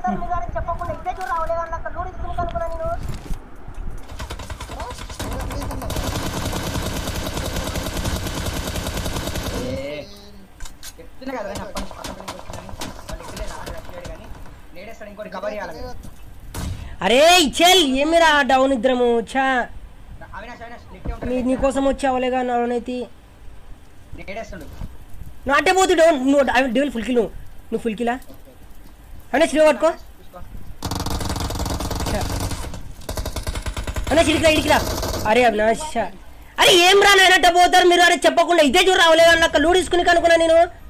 పోతారు మీరు అని చెప్పకుండా ఇదే చూడు రావలేదు అన్న అక్కడ లూడి తీసుకుని కనుక్కున్నా నేను ఏ, చెప్తున్నా కదా నేను అప్పటి నుంచి పక్కన నుంచి వచ్చిందని వాళ్ళు ఇక్కడే రాడు రచ్చాడు కానీ లేడేస్తాడు ఇంకోటి కవర్ చేయాలి మీరు. అరే ఇచ్చేల్ ఏమిరా డౌన్ ఇద్దరము చా అవినాష్ అవినాష్ లిఫ్ట్ నీ ఉంటాడు నీకోసం వచ్చావలేగా నవనైతి లేడేస్తాడు నువ్వు అట్టే పోతు డౌన్ నువ్వు డెవల్ ఫుల్ కిల్ నువ్వు నువ్వు ఫుల్ కిలా అనే చిరుగు పట్టుకో చూసుకో అనే చిరికిరా ఇడికిరా అరే అవినాష్ ఛా. అరే ఏం రా నాయన అట్ట పోతారు మీరు అరే చెప్పకుండా ఇదే చూడు రావలేదు అన్న లూడు తీసుకుని కనుక్కున్నా నేను